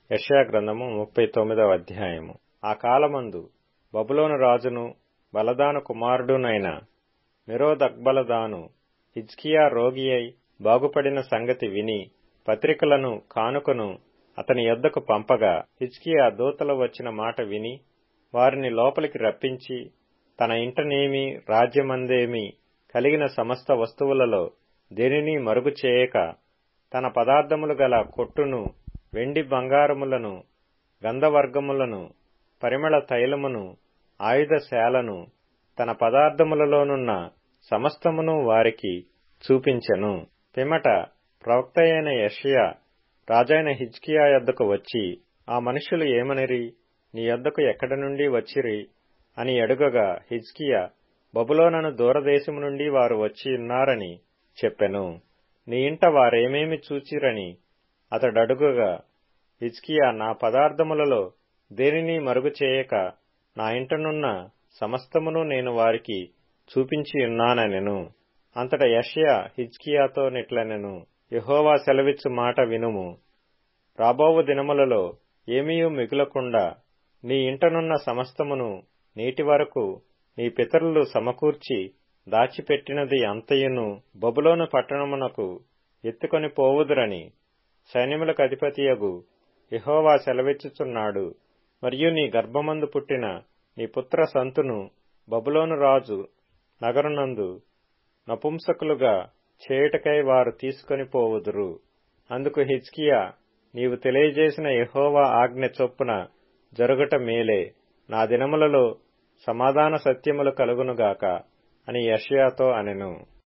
యెషయా గ్రంథము ముప్పై తొమ్మిదవ అధ్యాయము ఆ కాలమందు బబులోను రాజును బలదాను కుమారుడునైన నిరోధక్బలదాను హిజ్కియా రోగి అయి బాగుపడిన సంగతి విని పత్రికలను కానుకను అతని యొద్దకు పంపగా హిజ్కియా దూతలు వచ్చిన మాట విని వారిని లోపలికి రప్పించి తన ఇంటనేమి రాజ్యమందేమి కలిగిన సమస్త వస్తువులలో దేనిని మరుగు చేయక తన పదార్థములు గల కొట్టును వెండి బంగారములను గంధవర్గములను పరిమళ తైలమును ఆయుధశాలను తన పదార్థములలోనున్న సమస్తమును వారికి చూపించెను పిమ్మట ప్రవక్త అయిన యషయా రాజైన హిజ్కియా యొద్దకు వచ్చి ఆ మనుషులు ఏమనిరి నీ యొద్దకు ఎక్కడి నుండి వచ్చిరి అని అడుగగా హిజ్కియా బబులోనను దూరదేశము నుండి వారు వచ్చి ఉన్నారని చెప్పెను నీ ఇంట వారేమేమి చూచిరని అతడడుగగా హిజ్కియా నా పదార్థములలో దేనిని మరుగు చేయక నా ఇంటనున్న సమస్తమును నేను వారికి చూపించి ఉన్నానెను అంతట యషయా హిజ్కియాతో నిట్లనెను యహోవా సెలవిచ్చు మాట వినుము రాబోవు దినములలో ఏమీయూ మిగులకుండా నీ ఇంటనున్న సమస్తమును నేటి వరకు నీ పితరులు సమకూర్చి దాచిపెట్టినది అంతయును బబులోను పట్టణమునకు ఎత్తుకొని పోవుదురని సైన్యములకు అధిపతియగు యహోవా సెలవిచ్చుచున్నాడు మరియు నీ గర్భమందు పుట్టిన నీ పుత్ర సంతును బబులోను రాజు నగరునందు నపుంసకులుగా చేయుటకై వారు తీసుకొని పోవుదురు అందుకు హిజ్కియా నీవు తెలియజేసిన యహోవా ఆజ్ఞ చొప్పున జరుగుట మేలే నా దినములలో సమాధాన సత్యములు కలుగునుగాక అని యషయాతో అనెను